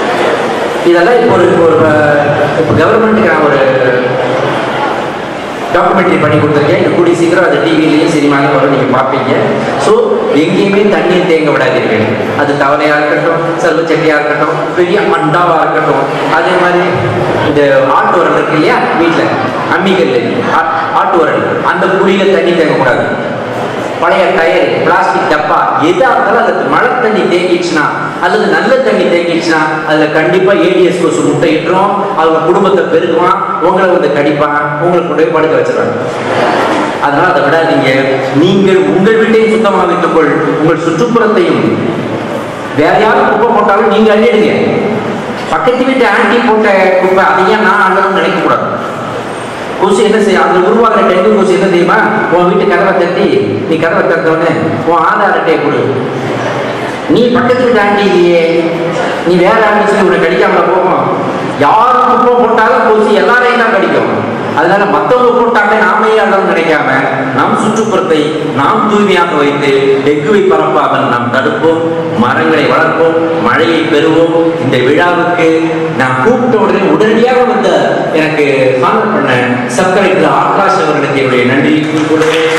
இதெல்லாம் இப்போ ஒரு இப்போ ஒரு இப்போ கவர்மெண்ட்டுக்கு நான் ஒரு டாக்குமெண்ட்ரி பண்ணி கொடுத்துருக்கேன் இது கூடிய சீக்கிரம் அது டிவிலையும் சினிமாலையும் வரும் நீங்கள் பார்ப்பீங்க ஸோ எங்கேயுமே தண்ணீர் தேங்க விடாதீர்கள் அது தவளையாக இருக்கட்டும் செல்வச்சட்டியாக இருக்கட்டும் பெரிய மண்டாவாக இருக்கட்டும் அதே மாதிரி இந்த ஆட்டு உரல் இருக்கு இல்லையா வீட்டில் அம்மிக்கல் ஆ- ஆட்டு உரல் அந்த குழியில் தண்ணி தேங்கக்கூடாது பழைய டயர் பிளாஸ்டிக் டப்பா எதா இருந்தாலும் அதுக்கு மழை தண்ணி தேங்கிடுச்சுன்னா அல்லது நல்ல தண்ணி தேங்கிடுச்சுன்னா அதுல கண்டிப்பா ஏடிஎஸ் கொசு முட்டையிட்டுரும் அவங்க குடும்பத்தை பெருக்குவான் உங்களை வந்து கடிப்பான் உங்களை கொண்டு போய் படுக்க வச்சிருவாங்க அதனால அதை விடாதீங்க நீங்கள் உங்கள் வீட்டையும் சுத்தமாக வைத்துக்கொள் உங்கள் சுற்றுப்புறத்தையும் வேற யாரும் குப்பை போட்டாலும் நீங்க அள்ளிடுங்க பக்கத்து வீட்டு ஆண்டி போட்ட குப்பை அதையும் நான் அள்ளணும்னு நினைக்க கூடாது கொசு என்ன செய்யும் அந்த உருவாகிற டெங்கு கொசு என்ன தெரியுமா உன் வீட்டு கதவை தட்டி நீ கதவை திறந்தவொடனே உன் ஆதார் அட்டையை கொடு நீ பக்கத்து வீட்டு ஆண்டி இல்லையே நீ வேற ஆண்டி சொல்லி உன்னை கடிக்காம போகும் யார் குப்பை போட்டாலும் கொசு எல்லாரையும் தான் கடிக்கும் அதனால மத்தவங்க போட்டாலே நாமே அளவு நினைக்காம நம் சுற்றுப்புறத்தை நாம் தூய்மையாக வைத்து டெங்குவை பரப்பாமல் நாம் தடுப்போம் மரங்களை வளர்ப்போம் மழையை பெறுவோம் இந்த விழாவுக்கு நான் கூப்பிட்ட உடனே உடனடியாக வந்த எனக்கு ஃபாலோ பண்ண சப் கலெக்டர் ஆகாஷ் அவர்களுக்கு என்னுடைய நன்றியை கூறுகிறேன்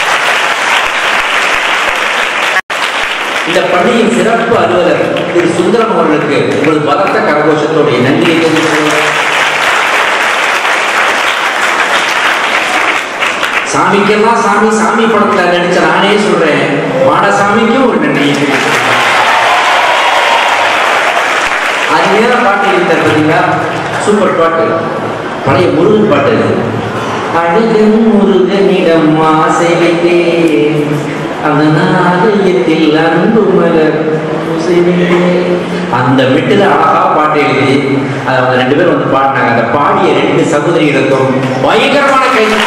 இந்த பள்ளியின் சிறப்பு அலுவலர் திரு சுந்தரம் அவர்களுக்கு உங்கள் பலத்த கரகோஷத்தோடைய நன்றியை தெரிவித்துக் சாமிக்கெல்லாம் சாமி சாமி படத்துல நடிச்ச நானே சொல்றேன் மாடசாமிக்கும் ஒரு நன்றியை தெரிவிக்கிறேன் அருமையான பாட்டு இருந்தார் பார்த்தீங்களா சூப்பர் பாட்டு பழைய முருகன் பாட்டு இது அழகன் முருகனிடம் ஆசை வைத்தேன் அந்த நாளையத்தில் அன்பு மலர் பூசை வைத்தேன். அந்த மிட்டுல அழகா பாட்டு எழுதி அது அவங்க ரெண்டு பேரும் வந்து பாடினாங்க அந்த பாடிய ரெண்டு சகோதரிகளுக்கும் பயங்கரமான கைது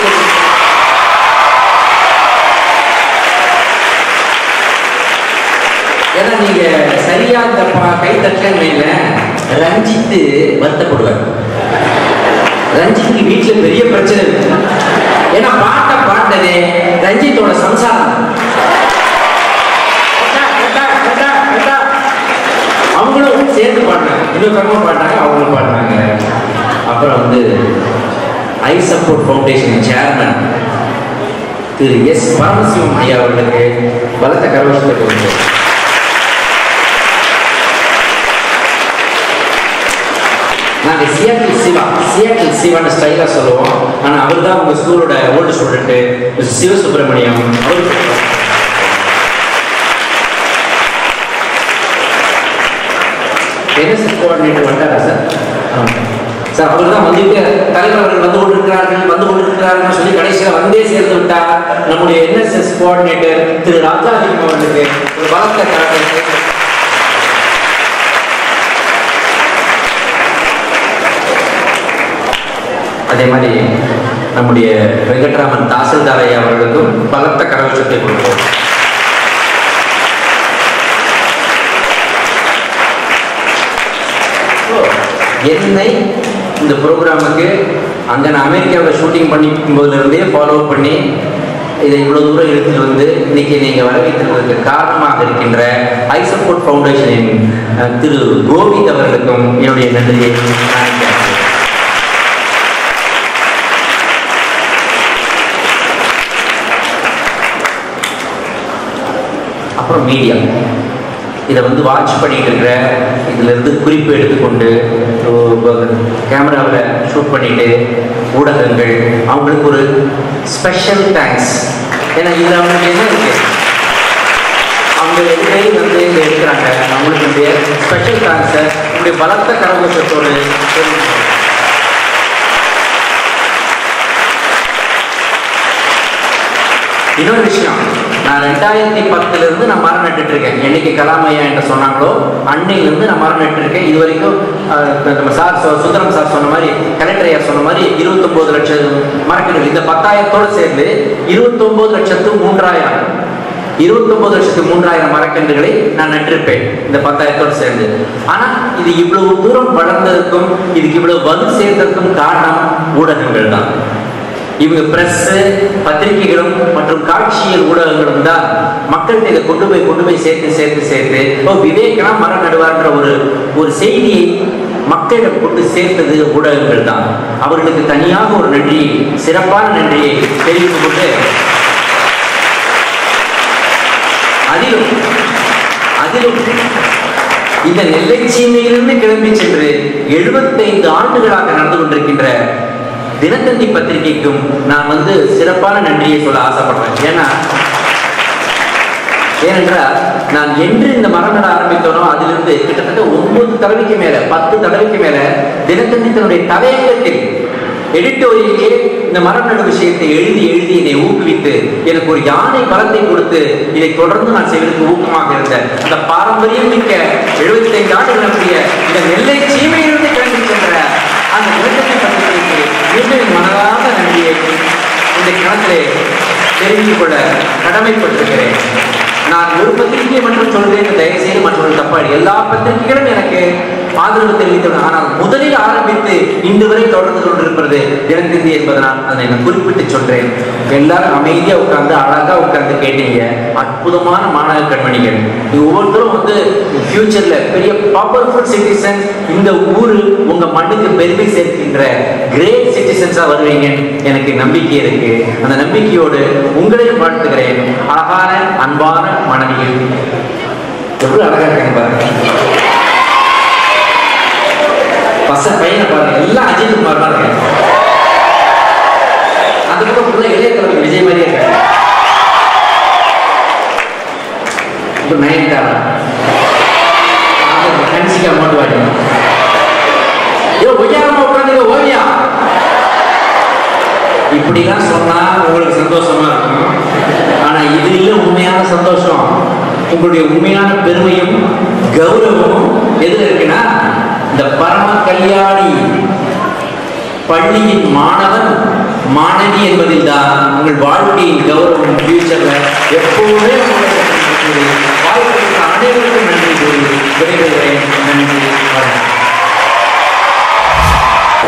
ஏன்னா நீங்க சரியா இந்த பா- கை தட்டல ரஞ்சித்து வருத்தப்படுவார் ரஞ்சித்துக்கு வீட்டுல பெரிய பிரச்சனை இருக்கு ஏன்னா பாட்டை பாட்டதே ரஞ்சித்தோட சம்சாரம் கேட்டா, கேட்டா, கேட்டா, கேட்டா. அவங்களும் சேர்ந்து பாடினாங்க இன்னொரு பக்கமும் பாடினாங்க அவங்களும் பாடினாங்க அப்புறம் வந்து I support foundation chairman Thiru S Paramasivam ஐயா அவர்களுக்கு பலத்த கரவசத்தை கொடுக்கிறேன் நாங்கள் சியாட்டில் சிவா சியாட்டில் சிவான்னு ஸ்டைலாக சொல்லுவோம் ஆனால் அவர் தான் உங்கள் ஸ்கூலோட ஓல்டு ஸ்டூடெண்ட்டு சிவசுப்பிரமணியம் அவருக்கு என்எஸ்எஸ் கோஆர்டினேட்டர் வந்தாரா சார் ஆமாம் சார் அவர் தான் வந்துட்டு தலைவர் அவர்கள் வந்து கொண்டிருக்கிறார்கள் வந்து கொண்டிருக்கிறார்கள் சொல்லி கடைசியில் வந்தே சேர்ந்து விட்டார் நம்முடைய என்எஸ்எஸ் கோஆர்டினேட்டர் திரு ராஜாலிங்கம் அவர்களுக்கு ஒரு பலத்த கரத்தை அதே மாதிரி நம்முடைய வெங்கட்ராமன் தாசில்தார் ஐயா அவர்களுக்கும் பலத்த கரவச்சத்தை கொடுக்கிறோம் என்னை இந்த ப்ரோக்ராமுக்கு அங்கே நான் அமெரிக்காவில் ஷூட்டிங் பண்ணிக்கும் போதுலேருந்தே ஃபாலோ பண்ணி இதை இவ்வளோ தூரம் எடுத்துட்டு வந்து இன்னைக்கு நீங்கள் வரவேற்றிருப்பதற்கு காரணமாக இருக்கின்ற ஐ சப்போர்ட் ஃபவுண்டேஷனின் அஹ், திரு கோவிந்த் அவர்களுக்கும் என்னுடைய நன்றியை நான் தெரிவிக்கிறேன். அப்புறம் மீடியா இதை வந்து வாட்ச் பண்ணிட்டு இருக்கிற இதிலிருந்து குறிப்பு எடுத்துக்கொண்டு கேமராவில் ஷூட் பண்ணிட்டு ஊடகங்கள் அவங்களுக்கு ஒரு ஸ்பெஷல் தேங்க்ஸ் ஏன்னா இதில் அவங்களுக்கு என்ன இருக்கு அவங்க ரெண்டு பேரும் வந்து இதை எடுக்கிறாங்க அவங்களுக்கு இந்த ஸ்பெஷல் தேங்க்ஸை இப்படி பலத்த கரகோஷத்தோடு தெரிவிக்கிறேன். இன்னொரு விஷயம் நான் ரெண்டாயிரத்தி பத்துல இருந்து நான் மரம் நட்டுட்டு இருக்கேன் என்னைக்கு கலாம் ஐயா என்று சொன்னாங்களோ அன்னையில இருந்து நான் மரம் நட்டு இருக்கேன் இது வரைக்கும் அஹ், நம்ம சார் சொ- சுந்தரம் சார் சொன்ன மாதிரி கலெக்டர் ஐயா சொன்ன மாதிரி இருபத்தொன்பது லட்சம் மரக்கன்றுகள் இந்த பத்தாயிரத்தோடு சேர்ந்து இருபத்தொன்பது லட்சத்து மூன்றாயிரம் இருபத்தொன்பது லட்சத்து மூன்றாயிரம் மரக்கன்றுகளை நான் நட்டிருப்பேன் இந்த பத்தாயிரத்தோடு சேர்ந்து ஆனா இது இவ்வளவு தூரம் வளர்ந்ததற்கும் இதுக்கு இவ்வளவு வந்து சேர்ந்ததற்கும் காரணம் ஊடகங்கள் தான் இவங்க பிரஸ் பத்திரிகைகளும் மற்றும் காட்சியல் ஊடகங்களும் தான் மக்கள்கிட்ட இதை கொண்டு போய் கொண்டு போய் சேர்த்து சேர்த்து சேர்த்து ஓ விவேகனா மரம் நடுவார்ன்ற ஒரு ஒரு செய்தியை மக்களிடம் கொண்டு சேர்த்தது ஊடகங்கள் தான் அவர்களுக்கு தனியாக ஒரு நன்றியை சிறப்பான நன்றியை தெரிவித்துக் கொண்டு அதிலும் அதிலும் இந்த நெல்லை சீமையிலிருந்து கிளம்பி சென்று எழுபத்தைந்து ஆண்டுகளாக நடந்து கொண்டிருக்கின்ற தினத்தந்தி பத்திரிகைக்கும் நான் வந்து சிறப்பான நன்றியை சொல்ல ஆசைப்படுறேன் ஏன்னா ஏனென்றால் நான் என்று இந்த மரம் நட ஆரம்பித்தோனோ அதிலிருந்து கிட்டத்தட்ட ஒன்பது தடவைக்கு மேல பத்து தடவைக்கு மேல தினத்தந்தி தன்னுடைய தலையங்கத்தில் எடிட்டோரியலே இந்த மரம் நடு விஷயத்தை எழுதி எழுதி இதை ஊக்குவித்து எனக்கு ஒரு யானை பலத்தை கொடுத்து இதை தொடர்ந்து நான் செய்வதற்கு ஊக்கமாக இருந்த அந்த பாரம்பரியம் மிக்க எழுபத்தைந்து ஆண்டுகள் நடத்திய இந்த நெல்லை சீமையிலிருந்து கிளம்பி சென்ற அந்த தினத்தந்தி பத்திரிகைக்கு மீண்டும் என் மனதார்ந்த நன்றியை இந்த கிணத்திலே தெரிவித்துக் கொள்ள கடமைப்பட்டிருக்கிறேன் நான் ஒரு பத்திரிகை மட்டும் சொல்றேன் தயவு செய்து மற்றவர்கள் தப்பாடி எல்லா பத்திரிகைகளும் எனக்கு ஆதரவு தெரிவித்துள்ளன ஆனால் முதலில் ஆரம்பித்து இன்று வரை தொடர்ந்து கொண்டிருப்பது தினத்தந்தி என்பதனால் அதை நான் குறிப்பிட்டு சொல்றேன் எல்லாரும் அமைதியா உட்கார்ந்து அழகா உட்கார்ந்து கேட்டீங்க அற்புதமான மாணவ கண்மணிகள் இது ஒவ்வொருத்தரும் வந்து ஃபியூச்சர்ல பெரிய பவர்ஃபுல் சிட்டிசன் இந்த ஊரு உங்க மண்ணுக்கு பெருமை சேர்க்கின்ற கிரேட் சிட்டிசன்ஸா வருவீங்கன்னு எனக்கு நம்பிக்கை இருக்கு அந்த நம்பிக்கையோடு உங்களையும் வாழ்த்துகிறேன் அழகான அன்பான மனைவிகள் எவ்வளவு அழகா இருக்காங்க பாருங்க பச பையனை பாருங்க எல்லாம் அஜித் குமார் தான் இருக்காங்க அந்த பக்கம் ஃபுல்லா இளைய தளபதி விஜய் மாதிரியே இருக்காங்க இப்போ நயன்தாரா கன்சிகா மட்டும் வாடிக்கணும் ஐயோ ஒய்யாரமா உட்காந்துங்க ஓவியா இப்படிலாம் சொன்னா உங்களுக்கு சந்தோஷமா இருக்கும் ஆனா இது இல்ல உண்மையான சந்தோஷம் உங்களுடைய உண்மையான பெருமையும் கௌரவமும் எதுல இருக்குன்னா இந்த பரம கல்யாணி பள்ளியின் மாணவன் மாணவி என்பதில் தான் உங்கள் வாழ்க்கையின் கௌரவம் ஃபியூச்சர்ல எப்பவுமே உங்களுக்கு வாய்ப்புக்கு அனைவருக்கும் நன்றி கூறி விடைபெறுகிறேன்